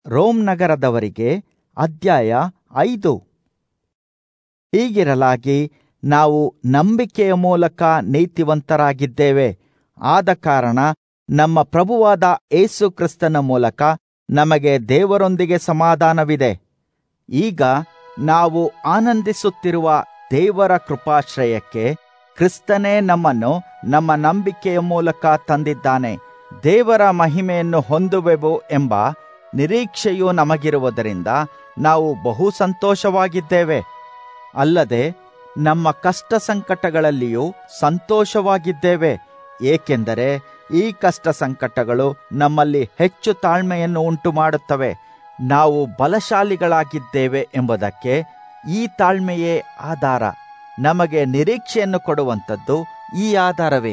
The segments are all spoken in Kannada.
ರೋಮ್ ನಗರದವರಿಗೆ ಅಧ್ಯಾಯ ಐದು ಹೀಗಿರಲಾಗಿ ನಾವು ನಂಬಿಕೆಯ ಮೂಲಕ ನೀತಿವಂತರಾಗಿದ್ದೇವೆ ಆದ ಕಾರಣ ನಮ್ಮ ಪ್ರಭುವಾದ ಏಸು ಕ್ರಿಸ್ತನ ಮೂಲಕ ನಮಗೆ ದೇವರೊಂದಿಗೆ ಸಮಾಧಾನವಿದೆ ಈಗ ನಾವು ಆನಂದಿಸುತ್ತಿರುವ ದೇವರ ಕೃಪಾಶ್ರಯಕ್ಕೆ ಕ್ರಿಸ್ತನೇ ನಮ್ಮನ್ನು ನಮ್ಮ ನಂಬಿಕೆಯ ಮೂಲಕ ತಂದಿದ್ದಾನೆ ದೇವರ ಮಹಿಮೆಯನ್ನು ಹೊಂದುವೆವು ಎಂಬ ನಿರೀಕ್ಷೆಯು ನಮಗಿರುವುದರಿಂದ ನಾವು ಬಹು ಸಂತೋಷವಾಗಿದ್ದೇವೆ ಅಲ್ಲದೆ ನಮ್ಮ ಕಷ್ಟ ಸಂಕಟಗಳಲ್ಲಿಯೂ ಸಂತೋಷವಾಗಿದ್ದೇವೆ ಏಕೆಂದರೆ ಈ ಕಷ್ಟ ಸಂಕಟಗಳು ನಮ್ಮಲ್ಲಿ ಹೆಚ್ಚು ತಾಳ್ಮೆಯನ್ನು ಉಂಟು ಮಾಡುತ್ತವೆ ನಾವು ಬಲಶಾಲಿಗಳಾಗಿದ್ದೇವೆ ಎಂಬುದಕ್ಕೆ ಈ ತಾಳ್ಮೆಯೇ ಆಧಾರ ನಮಗೆ ನಿರೀಕ್ಷೆಯನ್ನು ಕೊಡುವಂಥದ್ದು ಈ ಆಧಾರವೇ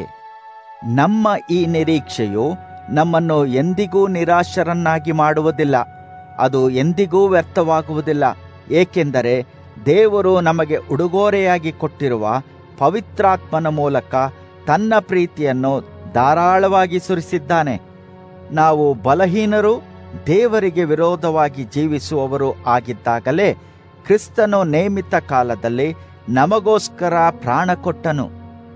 ನಮ್ಮ ಈ ನಿರೀಕ್ಷೆಯು ನಮ್ಮನ್ನು ಎಂದಿಗೂ ನಿರಾಶರನ್ನಾಗಿ ಮಾಡುವುದಿಲ್ಲ ಅದು ಎಂದಿಗೂ ವ್ಯರ್ಥವಾಗುವುದಿಲ್ಲ ಏಕೆಂದರೆ ದೇವರು ನಮಗೆ ಉಡುಗೊರೆಯಾಗಿ ಕೊಟ್ಟಿರುವ ಪವಿತ್ರಾತ್ಮನ ಮೂಲಕ ತನ್ನ ಪ್ರೀತಿಯನ್ನು ಧಾರಾಳವಾಗಿ ಸುರಿಸಿದ್ದಾನೆ ನಾವು ಬಲಹೀನರು ದೇವರಿಗೆ ವಿರೋಧವಾಗಿ ಜೀವಿಸುವವರು ಆಗಿದ್ದಾಗಲೇ ಕ್ರಿಸ್ತನು ನೇಮಿತ ಕಾಲದಲ್ಲಿ ನಮಗೋಸ್ಕರ ಪ್ರಾಣ ಕೊಟ್ಟನು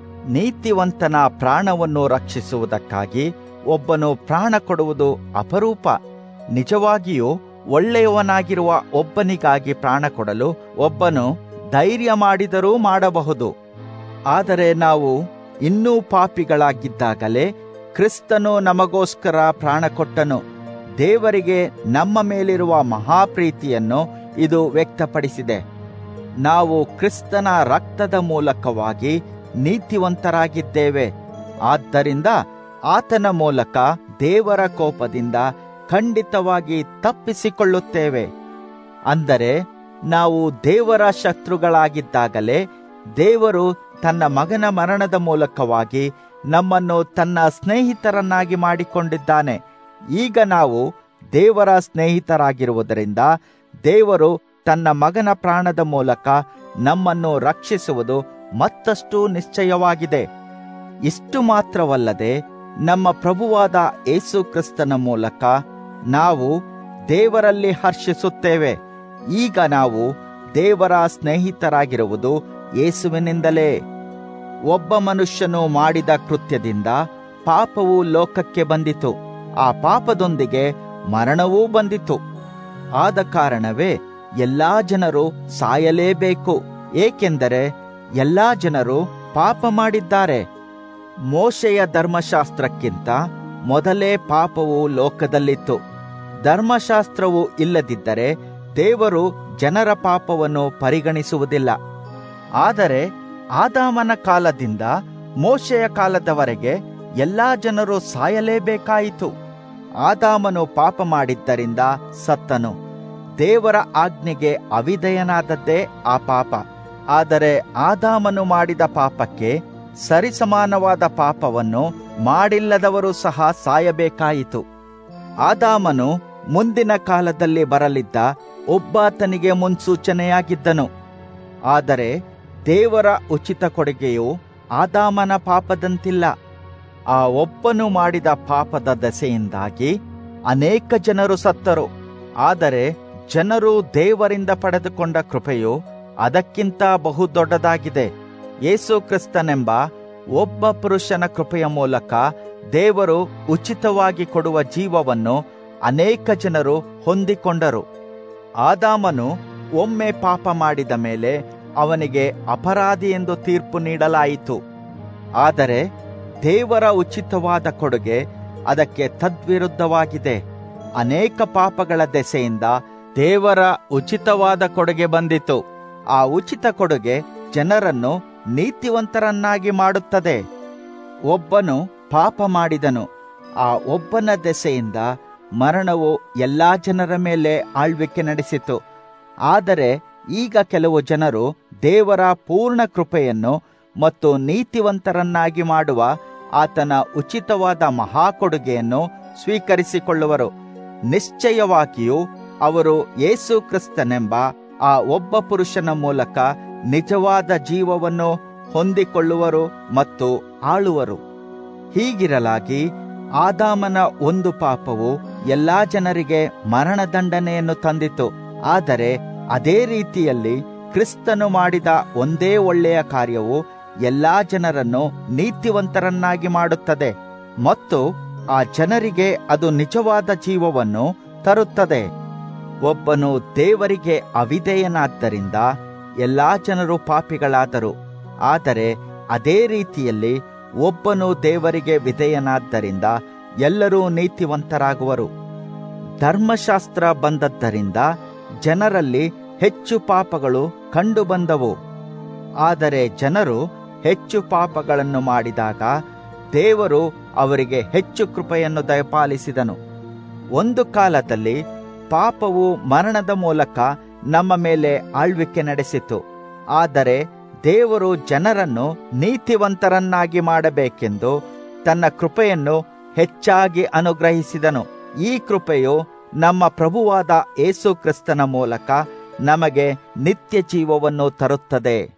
ನೀತಿವಂತನ ಪ್ರಾಣವನ್ನು ರಕ್ಷಿಸುವುದಕ್ಕಾಗಿ ಒಬ್ಬನು ಪ್ರಾಣ ಕೊಡುವುದು ಅಪರೂಪ ನಿಜವಾಗಿಯೂ ಒಳ್ಳೆಯವನಾಗಿರುವ ಒಬ್ಬನಿಗಾಗಿ ಪ್ರಾಣ ಕೊಡಲು ಒಬ್ಬನು ಧೈರ್ಯ ಮಾಡಿದರೂ ಮಾಡಬಹುದು ಆದರೆ ನಾವು ಇನ್ನೂ ಪಾಪಿಗಳಾಗಿದ್ದಾಗಲೇ ಕ್ರಿಸ್ತನು ನಮಗೋಸ್ಕರ ಪ್ರಾಣ ಕೊಟ್ಟನು ದೇವರಿಗೆ ನಮ್ಮ ಮೇಲಿರುವ ಮಹಾಪ್ರೀತಿಯನ್ನು ಇದು ವ್ಯಕ್ತಪಡಿಸಿದೆ ನಾವು ಕ್ರಿಸ್ತನ ರಕ್ತದ ಮೂಲಕವಾಗಿ ನೀತಿವಂತರಾಗಿದ್ದೇವೆ ಆದ್ದರಿಂದ ಆತನ ಮೂಲಕ ದೇವರ ಕೋಪದಿಂದ ಖಂಡಿತವಾಗಿ ತಪ್ಪಿಸಿಕೊಳ್ಳುತ್ತೇವೆ ಅಂದರೆ ನಾವು ದೇವರ ಶತ್ರುಗಳಾಗಿದ್ದಾಗಲೇ ದೇವರು ತನ್ನ ಮಗನ ಮರಣದ ಮೂಲಕವಾಗಿ ನಮ್ಮನ್ನು ತನ್ನ ಸ್ನೇಹಿತರನ್ನಾಗಿ ಮಾಡಿಕೊಂಡಿದ್ದಾನೆ ಈಗ ನಾವು ದೇವರ ಸ್ನೇಹಿತರಾಗಿರುವುದರಿಂದ ದೇವರು ತನ್ನ ಮಗನ ಪ್ರಾಣದ ಮೂಲಕ ನಮ್ಮನ್ನು ರಕ್ಷಿಸುವುದು ಮತ್ತಷ್ಟು ನಿಶ್ಚಯವಾಗಿದೆ ಇಷ್ಟು ಮಾತ್ರವಲ್ಲದೆ ನಮ್ಮ ಪ್ರಭುವಾದ ಏಸು ಕ್ರಿಸ್ತನ ಮೂಲಕ ನಾವು ದೇವರಲ್ಲಿ ಹರ್ಷಿಸುತ್ತೇವೆ ಈಗ ನಾವು ದೇವರ ಸ್ನೇಹಿತರಾಗಿರುವುದು ಯೇಸುವಿನಿಂದಲೇ ಒಬ್ಬ ಮನುಷ್ಯನು ಮಾಡಿದ ಕೃತ್ಯದಿಂದ ಪಾಪವು ಲೋಕಕ್ಕೆ ಬಂದಿತು ಆ ಪಾಪದೊಂದಿಗೆ ಮರಣವೂ ಬಂದಿತು ಆದ ಕಾರಣವೇ ಎಲ್ಲಾ ಜನರು ಸಾಯಲೇಬೇಕು ಏಕೆಂದರೆ ಎಲ್ಲಾ ಜನರು ಪಾಪ ಮಾಡಿದ್ದಾರೆ ಮೋಶೆಯ ಧರ್ಮಶಾಸ್ತ್ರಕ್ಕಿಂತ ಮೊದಲೇ ಪಾಪವು ಲೋಕದಲ್ಲಿತ್ತು ಧರ್ಮಶಾಸ್ತ್ರವು ಇಲ್ಲದಿದ್ದರೆ ದೇವರು ಜನರ ಪಾಪವನ್ನು ಪರಿಗಣಿಸುವುದಿಲ್ಲ ಆದರೆ ಆದಾಮನ ಕಾಲದಿಂದ ಮೋಶೆಯ ಕಾಲದವರೆಗೆ ಎಲ್ಲಾ ಜನರು ಸಾಯಲೇಬೇಕಾಯಿತು ಆದಾಮನು ಪಾಪ ಮಾಡಿದ್ದರಿಂದ ಸತ್ತನು ದೇವರ ಆಜ್ಞೆಗೆ ಅವಿಧೇಯನಾದದ್ದೇ ಆ ಪಾಪ ಆದರೆ ಆದಾಮನು ಮಾಡಿದ ಪಾಪಕ್ಕೆ ಸರಿಸಮಾನವಾದ ಪಾಪವನ್ನು ಮಾಡಿಲ್ಲದವರು ಸಹ ಸಾಯಬೇಕಾಯಿತು ಆದಾಮನು ಮುಂದಿನ ಕಾಲದಲ್ಲಿ ಬರಲಿದ್ದ ಒಬ್ಬಾತನಿಗೆ ಮುನ್ಸೂಚನೆಯಾಗಿದ್ದನು ಆದರೆ ದೇವರ ಉಚಿತ ಕೊಡುಗೆಯು ಆದಾಮನ ಪಾಪದಂತಿಲ್ಲ ಆ ಒಬ್ಬನು ಮಾಡಿದ ಪಾಪದ ದೆಸೆಯಿಂದಾಗಿ ಅನೇಕ ಜನರು ಸತ್ತರು ಆದರೆ ಜನರು ದೇವರಿಂದ ಪಡೆದುಕೊಂಡ ಕೃಪೆಯು ಅದಕ್ಕಿಂತ ಬಹು ದೊಡ್ಡದಾಗಿದೆ ಯೇಸು ಕ್ರಿಸ್ತನೆಂಬ ಒಬ್ಬ ಪುರುಷನ ಕೃಪೆಯ ಮೂಲಕ ದೇವರು ಉಚಿತವಾಗಿ ಕೊಡುವ ಜೀವವನ್ನು ಅನೇಕ ಜನರು ಹೊಂದಿಕೊಂಡರು ಆದಾಮನು ಒಮ್ಮೆ ಪಾಪ ಮಾಡಿದ ಮೇಲೆ ಅವನಿಗೆ ಅಪರಾಧಿ ಎಂದು ತೀರ್ಪು ನೀಡಲಾಯಿತು ಆದರೆ ದೇವರ ಉಚಿತವಾದ ಕೊಡುಗೆ ಅದಕ್ಕೆ ತದ್ವಿರುದ್ಧವಾಗಿದೆ ಅನೇಕ ಪಾಪಗಳ ದೆಸೆಯಿಂದ ದೇವರ ಉಚಿತವಾದ ಕೊಡುಗೆ ಬಂದಿತು ಆ ಉಚಿತ ಕೊಡುಗೆ ಜನರನ್ನು ನೀತಿವಂತರನ್ನಾಗಿ ಮಾಡುತ್ತದೆ ಒಬ್ಬನು ಪಾಪ ಮಾಡಿದನು ಆ ಒಬ್ಬನ ದೆಸೆಯಿಂದ ಮರಣವು ಎಲ್ಲಾ ಜನರ ಮೇಲೆ ಆಳ್ವಿಕೆ ನಡೆಸಿತು ಆದರೆ ಈಗ ಕೆಲವು ಜನರು ದೇವರ ಪೂರ್ಣ ಕೃಪೆಯನ್ನು ಮತ್ತು ನೀತಿವಂತರನ್ನಾಗಿ ಮಾಡುವ ಆತನ ಉಚಿತವಾದ ಮಹಾಕೊಡುಗೆಯನ್ನು ಸ್ವೀಕರಿಸಿಕೊಳ್ಳುವರು ನಿಶ್ಚಯವಾಗಿಯೂ ಅವರು ಯೇಸು ಕ್ರಿಸ್ತನೆಂಬ ಆ ಒಬ್ಬ ಪುರುಷನ ಮೂಲಕ ನಿಜವಾದ ಜೀವವನ್ನು ಹೊಂದಿಕೊಳ್ಳುವರು ಮತ್ತು ಆಳುವರು ಹೀಗಿರಲಾಗಿ ಆದಾಮನ ಒಂದು ಪಾಪವು ಎಲ್ಲಾ ಜನರಿಗೆ ಮರಣದಂಡನೆಯನ್ನು ತಂದಿತು ಆದರೆ ಅದೇ ರೀತಿಯಲ್ಲಿ ಕ್ರಿಸ್ತನು ಮಾಡಿದ ಒಂದೇ ಒಳ್ಳೆಯ ಕಾರ್ಯವು ಎಲ್ಲಾ ಜನರನ್ನು ನೀತಿವಂತರನ್ನಾಗಿ ಮಾಡುತ್ತದೆ ಮತ್ತು ಆ ಜನರಿಗೆ ಅದು ನಿಜವಾದ ಜೀವವನ್ನು ತರುತ್ತದೆ ಒಬ್ಬನು ದೇವರಿಗೆ ಅವಿಧೇಯನಾದ್ದರಿಂದ ಎಲ್ಲಾ ಜನರು ಪಾಪಿಗಳಾದರು ಆದರೆ ಅದೇ ರೀತಿಯಲ್ಲಿ ಒಬ್ಬನು ದೇವರಿಗೆ ವಿಧೇಯನಾದ್ದರಿಂದ ಎಲ್ಲರೂ ನೀತಿವಂತರಾಗುವರು ಧರ್ಮಶಾಸ್ತ್ರ ಬಂದದ್ದರಿಂದ ಜನರಲ್ಲಿ ಹೆಚ್ಚು ಪಾಪಗಳು ಕಂಡುಬಂದವು ಆದರೆ ಜನರು ಹೆಚ್ಚು ಪಾಪಗಳನ್ನು ಮಾಡಿದಾಗ ದೇವರು ಅವರಿಗೆ ಹೆಚ್ಚು ಕೃಪೆಯನ್ನು ದಯಪಾಲಿಸಿದನು ಒಂದು ಕಾಲದಲ್ಲಿ ಪಾಪವು ಮರಣದ ಮೂಲಕ ನಮ್ಮ ಮೇಲೆ ಆಳ್ವಿಕೆ ನಡೆಸಿತು ಆದರೆ ದೇವರು ಜನರನ್ನು ನೀತಿವಂತರನ್ನಾಗಿ ಮಾಡಬೇಕೆಂದು ತನ್ನ ಕೃಪೆಯನ್ನು ಹೆಚ್ಚಾಗಿ ಅನುಗ್ರಹಿಸಿದನು ಈ ಕೃಪೆಯು ನಮ್ಮ ಪ್ರಭುವಾದ ಏಸು ಕ್ರಿಸ್ತನ ಮೂಲಕ ನಮಗೆ ನಿತ್ಯ ಜೀವವನ್ನು ತರುತ್ತದೆ